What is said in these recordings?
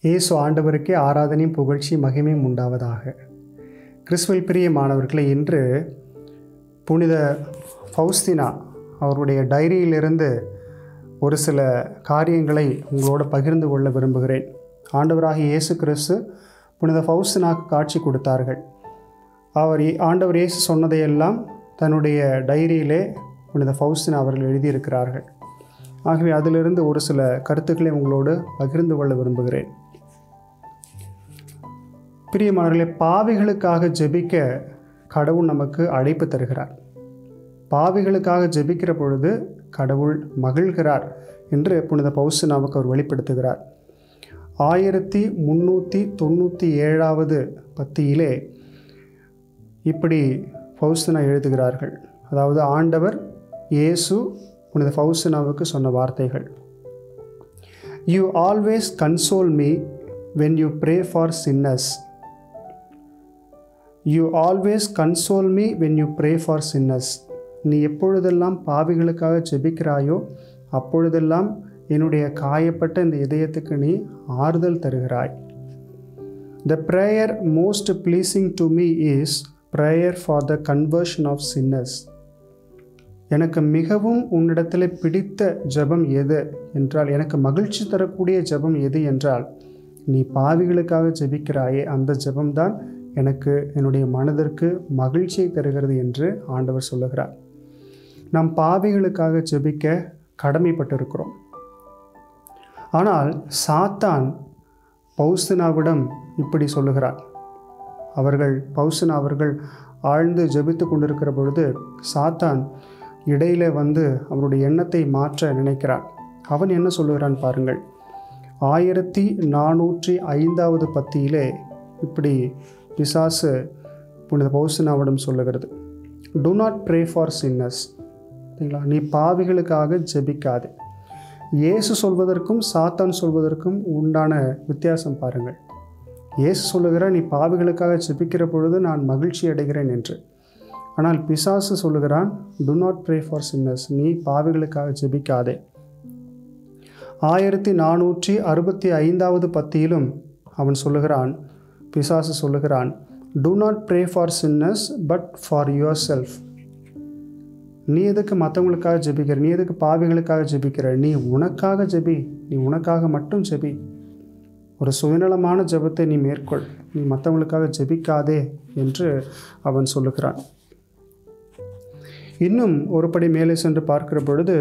இயேசு ஆண்டவருக்கே ஆராதனையும் புகழ்ச்சி மகிமையும் உண்டாவதாக கிறிஸ்துவில் பிரிய மாணவர்களை இன்று புனித ஃபௌஸ்தினா அவருடைய டைரியிலிருந்து ஒரு சில காரியங்களை உங்களோடு பகிர்ந்து கொள்ள விரும்புகிறேன் ஆண்டவராகிய இயேசு கிறிஸ்து புனித ஃபௌஸ்தினாக்கு காட்சி கொடுத்தார்கள் அவர் ஆண்டவர் இயேசு சொன்னதையெல்லாம் தன்னுடைய டைரியிலே புனித ஃபௌஸ்தினா அவர்கள் எழுதியிருக்கிறார்கள் ஆகவே அதிலிருந்து ஒரு சில கருத்துக்களை உங்களோடு பகிர்ந்து கொள்ள விரும்புகிறேன் பிரியமானவர்களே பாவிகளுக்காக ஜெபிக்க கடவுள் நமக்கு அழைப்பு தருகிறார் பாவிகளுக்காக ஜெபிக்கிற பொழுது கடவுள் மகிழ்கிறார் என்று புனித பௌசனாவுக்கு அவர் வெளிப்படுத்துகிறார் ஆயிரத்தி முந்நூற்றி தொண்ணூற்றி ஏழாவது பத்தியிலே இப்படி ஃபௌஸ்தினா எழுதுகிறார்கள் அதாவது ஆண்டவர் இயேசு புனித ஃபௌஸ்தினாவுக்கு சொன்ன வார்த்தைகள் you always console me when you pray for sinners you always console me when you pray for sinners நீ எப்பொழுதெல்லாம் பாவிகளுக்காக ஜெபிக்கிறாயோ அப்பொழுதெல்லாம் என்னுடைய காயப்பட்ட இந்த இதயத்துக்கு நீ ஆறுதல் தருகிறாய் the prayer most pleasing to me is prayer for the conversion of sinners எனக்கு மிகவும் உன்னிடத்தில் பிடித்த ஜெபம் எது என்றால் எனக்கு மகிழ்ச்சி தரக்கூடிய ஜெபம் எது என்றால் நீ பாவிகளுக்காக ஜெபிக்கிறாயே அந்த ஜெபம்தான் எனக்கு என்னுடைய மனதிற்கு மகிழ்ச்சியை தருகிறது என்று ஆண்டவர் சொல்லுகிறார் நாம் பாவிகளுக்காக ஜெபிக்க கடமைப்பட்டிருக்கிறோம் ஆனால் சாத்தான் பௌஸ்தினாவிடம் இப்படி சொல்லுகிறார் அவர்கள் பௌசனா அவர்கள் ஆழ்ந்து ஜெபித்து கொண்டிருக்கிற பொழுது சாத்தான் இடையில வந்து அவருடைய எண்ணத்தை மாற்ற நினைக்கிறான் அவன் என்ன சொல்லுகிறான் பாருங்கள் ஆயிரத்தி நானூற்றி ஐந்தாவது பத்தியிலே இப்படி பிசாசு புனித பௌசனாவிடம் சொல்லுகிறது do not pray for sinners சரிங்களா நீ பாவிகளுக்காக ஜெபிக்காது இயேசு சொல்வதற்கும் சாத்தான் சொல்வதற்கும் உண்டான வித்தியாசம் பாருங்கள் இயேசு சொல்லுகிறார் நீ பாவிகளுக்காக ஜெபிக்கிற பொழுது நான் மகிழ்ச்சி அடைகிறேன் என்று ஆனால் பிசாசு சொல்லுகிறான் do not pray for sinners நீ பாவிகளுக்காக ஜெபிக்காதே ஆயிரத்தி நானூற்றி அறுபத்தி ஐந்தாவது பத்தியிலும் அவன் சொல்லுகிறான் பிசாசு சொல்லுகிறான் do not pray for sinners but for yourself நீ எதுக்கு மற்றவங்களுக்காக ஜெபிக்கிற நீ எதுக்கு பாவிகளுக்காக ஜெபிக்கிற நீ உனக்காக ஜெபி நீ உனக்காக மட்டும் ஜெபி ஒரு சுயநலமான ஜெபத்தை நீ மேற்கொள் நீ மற்றவங்களுக்காக ஜெபிக்காதே என்று அவன் சொல்லுகிறான் இன்னும் ஒருபடி மேலே சென்று பார்க்கிற பொழுது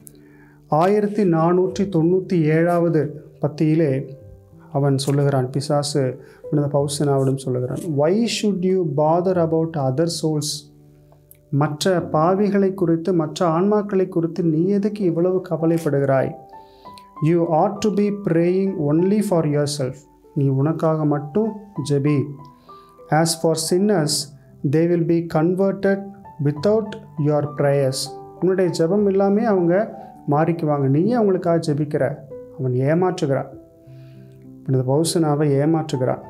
ஆயிரத்தி நானூற்றி தொண்ணூற்றி ஏழாவது பத்தியிலே அவன் சொல்லுகிறான் பிசாசு புனித பௌசனாவிடம் சொல்லுகிறான் why should you bother about other souls மற்ற பாவிகளை குறித்து மற்ற ஆன்மாக்களை குறித்து நீ எதுக்கு இவ்வளவு கவலைப்படுகிறாய் you ought to be praying only for yourself நீ உனக்காக மட்டும் ஜெபி as for sinners they will be converted without your prayers உன்னுடைய ஜெபம் இல்லாமல் அவங்க மாறிக்குவாங்க நீயே அவங்களுக்காக ஜெபிக்கிற அவன் ஏமாற்றுகிறான் இந்த பௌசனாவை ஏமாற்றுகிறான்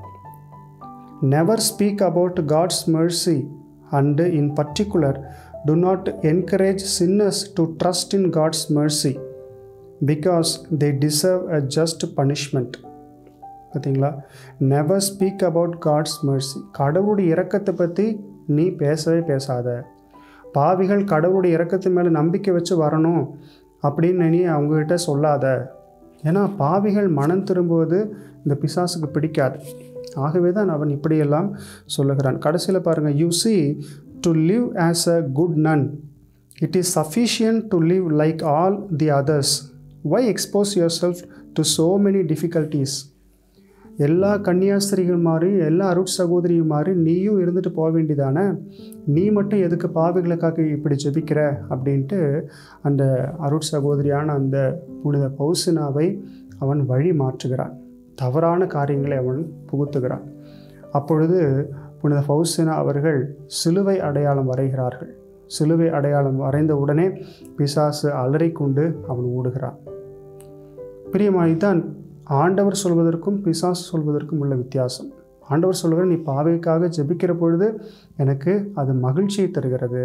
never speak about God's mercy and in particular do not encourage sinners to trust in God's mercy because they deserve a just punishment பார்த்தீங்களா never speak about God's mercy கடவுளுடைய இறக்கத்தை பற்றி நீ பேசவே பேசாத பாவிகள் கடவுளுடைய இறக்கத்து மேலே நம்பிக்கை வச்சு வரணும் அப்படின்னு நீ அவங்ககிட்ட சொல்லாத ஏன்னா பாவிகள் மனம் திரும்புவது இந்த பிசாசுக்கு பிடிக்காது ஆகவே தான் அவன் இப்படியெல்லாம் சொல்லுகிறான் கடைசியில் பாருங்கள் you see to live as a good nun it is sufficient to live like all the others why expose yourself to so many difficulties எல்லா கன்னியாஸ்திரிகள் மாதிரி எல்லா அருட் சகோதரியும் மாதிரி நீயும் இருந்துட்டு போக வேண்டியதானே நீ மட்டும் எதுக்கு பாவிகளுக்காக இப்படி ஜெபிக்கிற அப்படின்ட்டு அந்த அருட் சகோதரியான அந்த புனித பௌசினாவை அவன் வழி மாற்றுகிறான் தவறான காரியங்களை அவன் புகுத்துகிறான் அப்பொழுது புனித பௌசினா அவர்கள் சிலுவை அடையாளம் வரைகிறார்கள் சிலுவை அடையாளம் வரைந்த உடனே பிசாசு அலறிக்கொண்டு அவன் ஓடுகிறான் பிரியமாய்தான் ஆண்டவர் சொல்வதற்கும் பிசாசு சொல்வதற்கும் உள்ள வித்தியாசம் ஆண்டவர் சொல்கிற நீ பாவைக்காக ஜெபிக்கிற பொழுது எனக்கு அது மகிழ்ச்சியை தருகிறது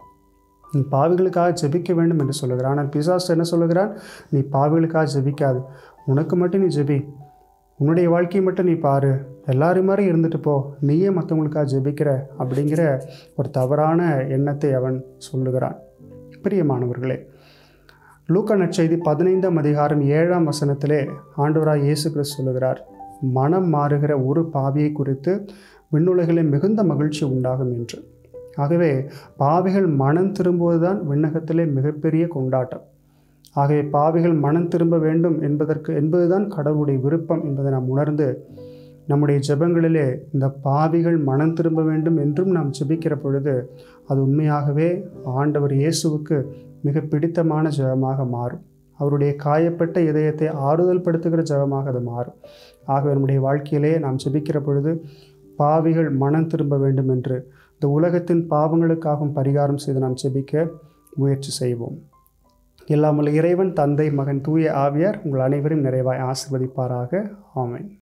நீ பாவிகளுக்காக ஜெபிக்க வேண்டும் என்று சொல்லுகிறான் ஆனால் பிசாசு என்ன சொல்லுகிறான் நீ பாவிகளுக்காக ஜெபிக்காது உனக்கு மட்டும் நீ ஜெபி உன்னுடைய வாழ்க்கையை மட்டும் நீ பாரு எல்லாரும் மாதிரி இருந்துட்டு போ நீயே மற்றவங்களுக்காக ஜெபிக்கிற அப்படிங்கிற ஒரு தவறான எண்ணத்தை அவன் சொல்லுகிறான் பிரியமானவர்களே லூக்கா நற்செய்தி பதினைந்தாம் அதிகாரம் ஏழாம் வசனத்திலே ஆண்டவராய் இயேசு கிறிஸ்து சொல்லுகிறார் மனம் மாறுகிற ஒரு பாவியை குறித்து விண்ணுலகிலே மிகுந்த மகிழ்ச்சி உண்டாகும் என்று ஆகவே பாவிகள் மனம் திரும்புவதுதான் விண்ணகத்திலே மிகப்பெரிய கொண்டாட்டம் ஆகவே பாவிகள் மனம் திரும்ப வேண்டும் என்பதற்கு என்பதுதான் கடவுளுடைய விருப்பம் என்பதை நாம் உணர்ந்து நம்முடைய ஜெபங்களிலே இந்த பாவிகள் மனம் திரும்ப வேண்டும் என்றும் நாம் ஜெபிக்கிற பொழுது அது உண்மையாகவே ஆண்டவர் இயேசுவுக்கு மிக பிடித்தமான ஜெபமாக மாறும் அவருடைய காயப்பட்ட இதயத்தை ஆறுதல் படுத்துகிற ஜெபமாக அது மாறும் ஆகவே நம்முடைய வாழ்க்கையிலே நாம் ஜெபிக்கிற பொழுது பாவிகள் மனம் திரும்ப வேண்டும் என்று இந்த உலகத்தின் பாவங்களுக்காகவும் பரிகாரம் செய்து நாம் ஜெபிக்க முயற்சி செய்வோம் எல்லாமல் இறைவன் தந்தை மகன் தூய ஆவியார் உங்கள் அனைவரும் நிறைவாய் ஆசிர்வதிப்பாராக ஆமென்